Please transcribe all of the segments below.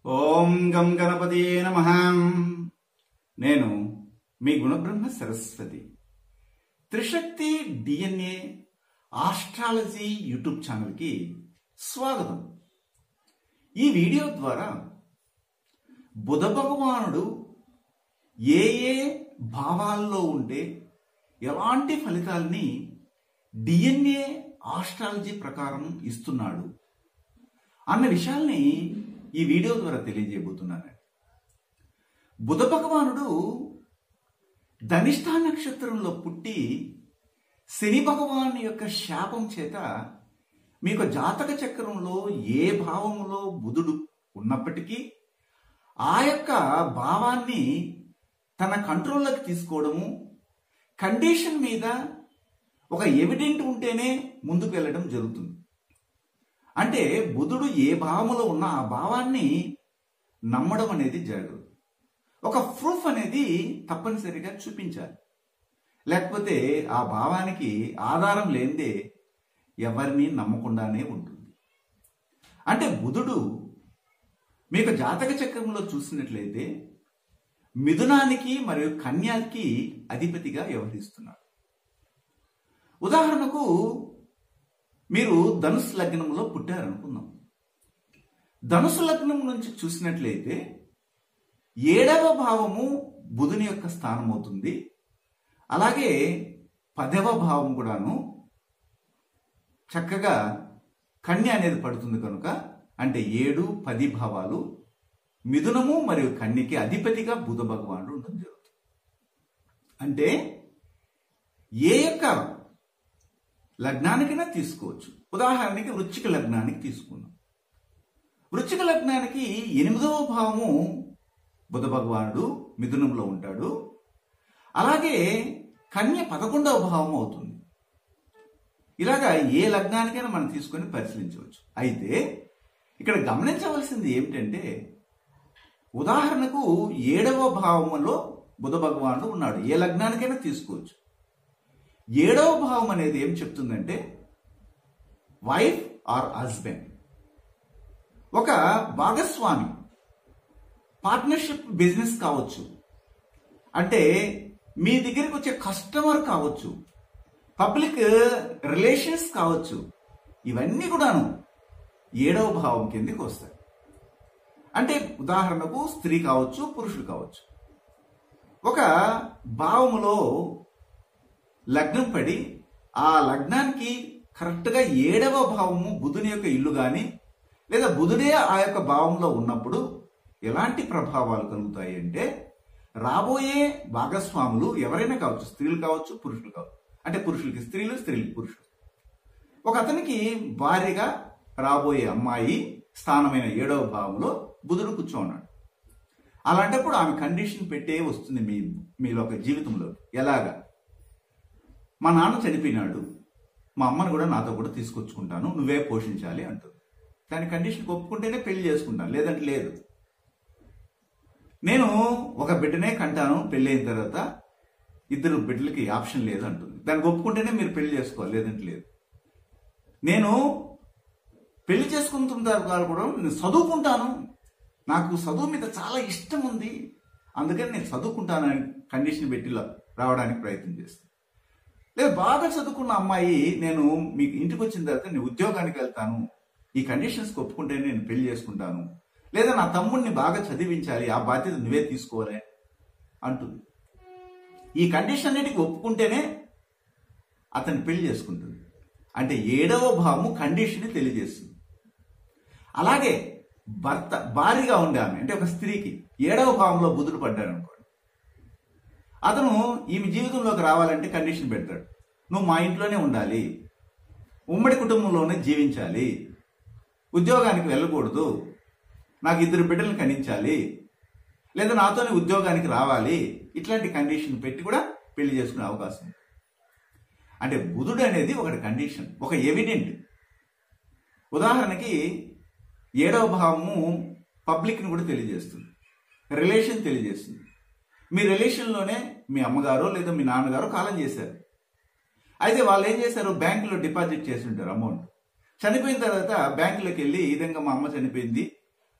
ఓం గం గణపతి నమ నేను మీ Gunabrahma Saraswati Trishakti DNA astrology YouTube ఛానల్కి స్వాగతం ఈ వీడియో ద్వారా బుధ భగవానుడు ఏ ఏ భావాల్లో ఉంటే ఎలాంటి ఫలితాల్ని డిఎన్ఏ ఆస్ట్రాలజీ ప్రకారం ఇస్తున్నాడు అన్న విషయాల్ని ఈ వీడియో ద్వారా తెలియజేయబోతున్నాను బుధ భగవానుడు ధనిష్ట నక్షత్రంలో పుట్టి శని భగవాన్ యొక్క శాపం చేత మీకు జాతక చక్రంలో ఏ భావంలో బుధుడు ఉన్నప్పటికీ ఆ యొక్క భావాన్ని తన కంట్రోల్లోకి తీసుకోవడము కండిషన్ మీద ఒక ఎవిడెంట్ ఉంటేనే ముందుకు వెళ్ళడం జరుగుతుంది అంటే బుధుడు ఏ భావములో ఉన్న ఆ భావాన్ని నమ్మడం అనేది జరగదు ఒక ప్రూఫ్ అనేది తప్పనిసరిగా చూపించాలి లేకపోతే ఆ భావానికి ఆధారం లేనిదే ఎవరిని నమ్మకుండానే ఉంటుంది అంటే బుధుడు మీకు జాతక చక్రంలో చూసినట్లయితే మిథునానికి మరియు కన్యాకి అధిపతిగా వ్యవహరిస్తున్నాడు ఉదాహరణకు మీరు ధనుసు లగ్నంలో పుట్టారనుకుందాం ధనుసు లగ్నం నుంచి చూసినట్లయితే ఏడవ భావము బుధుని యొక్క స్థానం అవుతుంది అలాగే పదవ భావం కూడాను చక్కగా కన్య అనేది పడుతుంది కనుక అంటే ఏడు పది భావాలు మిథునము మరియు కన్యకి అధిపతిగా బుధ భగవానుడు ఉండడం జరుగుతుంది అంటే ఏ యొక్క లగ్నానికైనా తీసుకోవచ్చు ఉదాహరణకి వృచ్చిక లగ్నానికి తీసుకున్నాం వృచ్చిక లగ్నానికి ఎనిమిదవ భావము బుధ భగవానుడు మిథునంలో ఉంటాడు అలాగే కన్య పదకొండవ భావం అవుతుంది ఇలాగా ఏ లగ్నానికైనా మనం తీసుకొని పరిశీలించవచ్చు అయితే ఇక్కడ గమనించవలసింది ఏమిటంటే ఉదాహరణకు ఏడవ భావంలో బుధ భగవానుడు ఉన్నాడు ఏ లగ్నానికైనా తీసుకోవచ్చు ఏడవ భావం అనేది ఏం చెప్తుందంటే వైఫ్ ఆర్ హస్బెండ్ ఒక భాగస్వామి పార్ట్నర్షిప్ బిజినెస్ కావచ్చు అంటే మీ దగ్గరికి వచ్చే కస్టమర్ కావచ్చు పబ్లిక్ రిలేషన్స్ కావచ్చు ఇవన్నీ కూడాను ఏడవ భావం కిందకి వస్తాయి అంటే ఉదాహరణకు స్త్రీ కావచ్చు పురుషుడు కావచ్చు ఒక భావములో లగ్నం పడి ఆ లగ్నానికి కరెక్ట్గా ఏడవ భావము బుధుని యొక్క ఇల్లు కానీ లేదా బుధుడే ఆ యొక్క భావంలో ఉన్నప్పుడు ఎలాంటి ప్రభావాలు కలుగుతాయి అంటే రాబోయే భాగస్వాములు ఎవరైనా కావచ్చు స్త్రీలు కావచ్చు పురుషులు కావచ్చు అంటే పురుషులకి స్త్రీలు స్త్రీలకు పురుషులు ఒక అతనికి భార్యగా రాబోయే అమ్మాయి స్థానమైన ఏడవ భావంలో బుధుడు కూర్చోన్నాడు అలాంటప్పుడు ఆమె కండిషన్ పెట్టే వస్తుంది మీ మీలో ఒక జీవితంలో ఎలాగా మా నాన్న చనిపోయినాడు మా అమ్మను కూడా నాతో కూడా తీసుకొచ్చుకుంటాను నువ్వే పోషించాలి అంటుంది దాని కండిషన్ ఒప్పుకుంటేనే పెళ్లి చేసుకుంటాను లేదంటే లేదు నేను ఒక బిడ్డనే కంటాను పెళ్లి అయిన తర్వాత ఇద్దరు బిడ్డలకి ఆప్షన్ లేదు అంటుంది దానికి ఒప్పుకుంటేనే మీరు పెళ్లి చేసుకోవాలి లేదంటే లేదు నేను పెళ్లి చేసుకుంటుంటారు కాదు కూడా నేను చదువుకుంటాను నాకు చదువు మీద చాలా ఇష్టం ఉంది అందుకని నేను చదువుకుంటానని కండిషన్ పెట్టి రావడానికి ప్రయత్నం చేస్తాను లేదా బాగా చదువుకున్న అమ్మాయి నేను మీకు ఇంటికి వచ్చిన తర్వాత నేను ఉద్యోగానికి వెళ్తాను ఈ కండిషన్స్కి ఒప్పుకుంటే నేను పెళ్లి చేసుకుంటాను లేదా నా తమ్ముడిని బాగా చదివించాలి ఆ బాధ్యత నువ్వే తీసుకోవాలి అంటుంది ఈ కండిషన్ అన్నిటికి ఒప్పుకుంటేనే అతన్ని పెళ్లి చేసుకుంటుంది అంటే ఏడవ భావము కండిషన్ తెలియజేస్తుంది అలాగే భర్త భారీగా ఉండే ఆమె అంటే ఒక స్త్రీకి ఏడవ భావంలో బుధుడు పడ్డాడు అనుకోండి అతను ఈమె జీవితంలోకి రావాలంటే కండిషన్ పెడతాడు నువ్వు మా ఇంట్లోనే ఉండాలి ఉమ్మడి కుటుంబంలోనే జీవించాలి ఉద్యోగానికి వెళ్ళకూడదు నాకు ఇద్దరు బిడ్డలను కనించాలి లేదా నాతోనే ఉద్యోగానికి రావాలి ఇట్లాంటి కండిషన్ పెట్టి కూడా పెళ్లి చేసుకునే అవకాశం ఉంది అంటే బుధుడు అనేది ఒకటి కండిషన్ ఒక ఎవిడెంట్ ఉదాహరణకి ఏడవ భావము పబ్లిక్ని కూడా తెలియజేస్తుంది రిలేషన్ తెలియజేస్తుంది మీ రిలేషన్లోనే మీ అమ్మగారో లేదా మీ నాన్నగారో కాలం చేశారు అయితే వాళ్ళు ఏం చేశారు బ్యాంకులో డిపాజిట్ చేసి ఉంటారు అమౌంట్ చనిపోయిన తర్వాత బ్యాంకులోకి వెళ్ళి ఈ విధంగా మా అమ్మ చనిపోయింది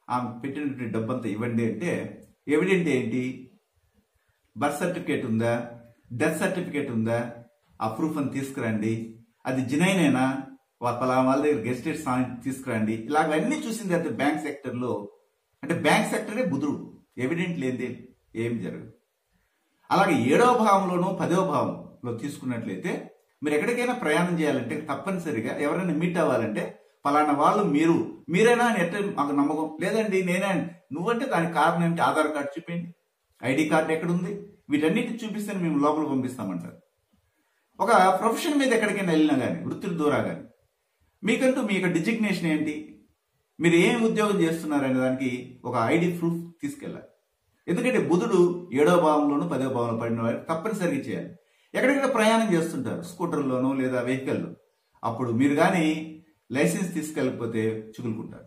ఆమె పెట్టినటువంటి డబ్బంతా ఇవ్వండి అంటే ఎవిడెంట్ ఏంటి బర్త్ సర్టిఫికేట్ ఉందా డెత్ సర్టిఫికేట్ ఉందా ఆ ప్రూఫ్ అని తీసుకురండి అది జినైనేనా పలానా వాళ్ళ దగ్గర గెస్టెడ్ సాంగ్ తీసుకురండి ఇలాగన్నీ చూసిన తర్వాత బ్యాంక్ సెక్టర్లో అంటే బ్యాంక్ సెక్టరే బుధుడు ఎవిడెంట్ లేదే ఏం జరగదు అలాగే ఏడవ భావంలోనూ పదవ భావంలో తీసుకున్నట్లయితే మీరు ఎక్కడికైనా ప్రయాణం చేయాలంటే తప్పనిసరిగా ఎవరైనా మీట్ అవ్వాలంటే పలానా వాళ్ళు మీరు మీరేనా అని ఎట్ట మాకు నమ్మకం లేదండి నేనే అని. నువ్వంటే దానికి కారణం ఏంటి ఆధార్ కార్డు చూపించండి ఐడి కార్డు ఎక్కడుంది వీటన్నిటి చూపిస్తే మేము లోపల పంపిస్తామంటారు ఒక ప్రొఫెషన్ మీద ఎక్కడికైనా వెళ్ళినా కానీ వృత్తుల దూరా కానీ మీకంటూ మీ యొక్క డిజిగ్నేషన్ ఏంటి మీరు ఏం ఉద్యోగం చేస్తున్నారనే దానికి ఒక ఐడి ప్రూఫ్ తీసుకెళ్ళాలి ఎందుకంటే బుధుడు ఏడో భావంలోను పదో భావంలో పడిన వారికి తప్పనిసరిగా చేయాలి ఎక్కడెక్కడ ప్రయాణం చేస్తుంటారు స్కూటర్లోనూ లేదా వెహికల్లో అప్పుడు మీరు కానీ లైసెన్స్ తీసుకెళ్ళకపోతే చిగులుకుంటారు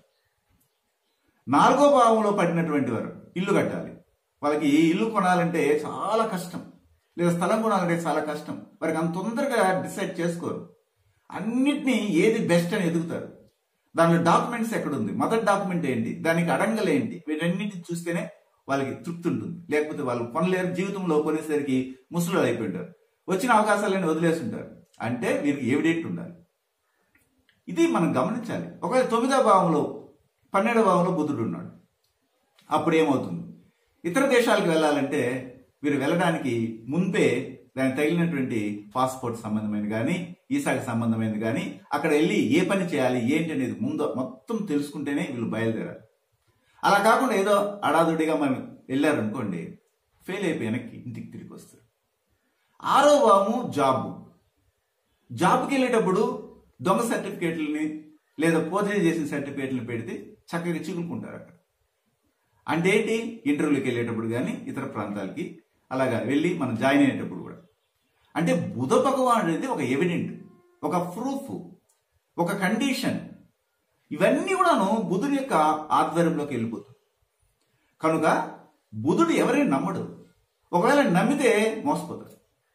నాలుగో భావంలో పడినటువంటి వారు ఇల్లు కట్టాలి వాళ్ళకి ఈ ఇల్లు కొనాలంటే చాలా కష్టం లేదా స్థలం కొనాలంటే చాలా కష్టం వారికి అంత తొందరగా డిసైడ్ చేసుకోరు అన్నిటినీ ఏది బెస్ట్ అని ఎదుగుతారు దానిలో డాక్యుమెంట్స్ ఎక్కడుంది మదర్ డాక్యుమెంట్ ఏంటి దానికి అడంగలు ఏంటి వీటన్నిటిని చూస్తేనే వాళ్ళకి తృప్తి ఉంటుంది లేకపోతే వాళ్ళు పనులేరు జీవితంలో కొనేసరికి ముసలు అయిపోయింటారు వచ్చిన అవకాశాలన్నీ వదిలేస్తుంటారు అంటే వీరికి ఎవిడెంట్ ఉండాలి ఇది మనం గమనించాలి ఒకవేళ తొమ్మిదో భావంలో పన్నెండో భావంలో బుద్ధుడు ఉన్నాడు అప్పుడు ఏమవుతుంది ఇతర దేశాలకు వెళ్ళాలంటే వీరు వెళ్ళడానికి మున్పే దానికి తగిలినటువంటి పాస్పోర్ట్ సంబంధమైనది కానీ ఈసాకి సంబంధమైనది కానీ అక్కడ వెళ్ళి ఏ పని చేయాలి ఏంటి అనేది ముందు మొత్తం తెలుసుకుంటేనే వీళ్ళు బయలుదేరాలి అలా కాకుండా ఏదో అడాదుడిగా మనం వెళ్ళారనుకోండి ఫెయిల్ అయిపోయి వెనక్కి ఇంటికి తిరిగి వస్తారు ఆరో భావము జాబ్ జాబ్కి వెళ్ళేటప్పుడు దొంగ సర్టిఫికేట్లని లేదా పోజరీ చేసిన సర్టిఫికేట్లను పెడితే చక్కగా చిగులుకుంటారు అక్కడ అంటే ఏంటి ఇంటర్వ్యూకి వెళ్ళేటప్పుడు కానీ ఇతర ప్రాంతాలకి అలాగా వెళ్ళి మనం జాయిన్ అయ్యేటప్పుడు కూడా అంటే బుధ భగవానుడు అనేది ఒక ఎవిడెంట్ ఒక ప్రూఫ్ ఒక కండిషన్ ఇవన్నీ కూడాను బుధుడి యొక్క ఆధ్వర్యంలోకి వెళ్ళిపోతుంది కనుక బుధుడు ఎవరైనా నమ్మడు ఒకవేళ నమ్మితే మోసపోతాడు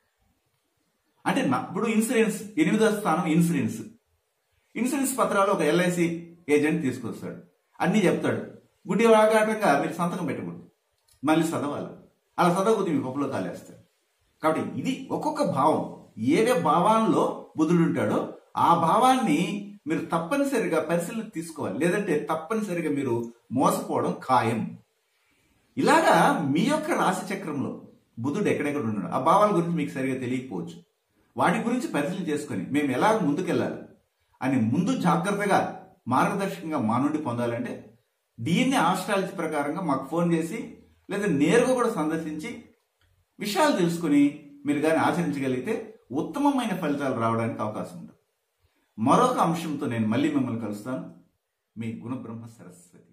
అంటే నా- ఇప్పుడు ఇన్సూరెన్స్ ఎనిమిదో స్థానం ఇన్సూరెన్స్ ఇన్సూరెన్స్ పత్రాలు ఒక ఎల్ఐసి ఏజెంట్ తీసుకొస్తాడు అన్ని చెప్తాడు గుడ్డి వాగాటంగా మీరు సంతకం పెట్టకూడదు మళ్ళీ చదవాలి అలా చదవకపోతే మీ పప్పులో కాలేస్తారు కాబట్టి ఇది ఒక్కొక్క భావం ఏవే భావాల్లో బుధుడు ఉంటాడో ఆ భావాన్ని మీరు తప్పనిసరిగా పరిశీలన తీసుకోవాలి లేదంటే తప్పనిసరిగా మీరు మోసపోవడం ఖాయం ఇలాగా మీ యొక్క రాశి చక్రంలో బుధుడు ఎక్కడెక్కడ ఉన్నాడు ఆ భావాల గురించి మీకు సరిగా తెలియకపోవచ్చు వాటి గురించి పరిశీలన చేసుకొని మేము ఎలా ముందుకెళ్ళాలి అని ముందు జాగ్రత్తగా మార్గదర్శకంగా మా నుండి పొందాలంటే దీన్ని ఆస్ట్రాలజీ ప్రకారంగా మాకు ఫోన్ చేసి లేదా నేరుగా కూడా సందర్శించి విషయాలు తెలుసుకుని మీరు కానీ ఆచరించగలిగితే ఉత్తమమైన ఫలితాలు రావడానికి అవకాశం ఉంటుంది మరొక అంశంతో నేను మళ్ళీ మిమ్మల్ని కలుస్తాను మీ గుణబ్రహ్మ సరస్వతి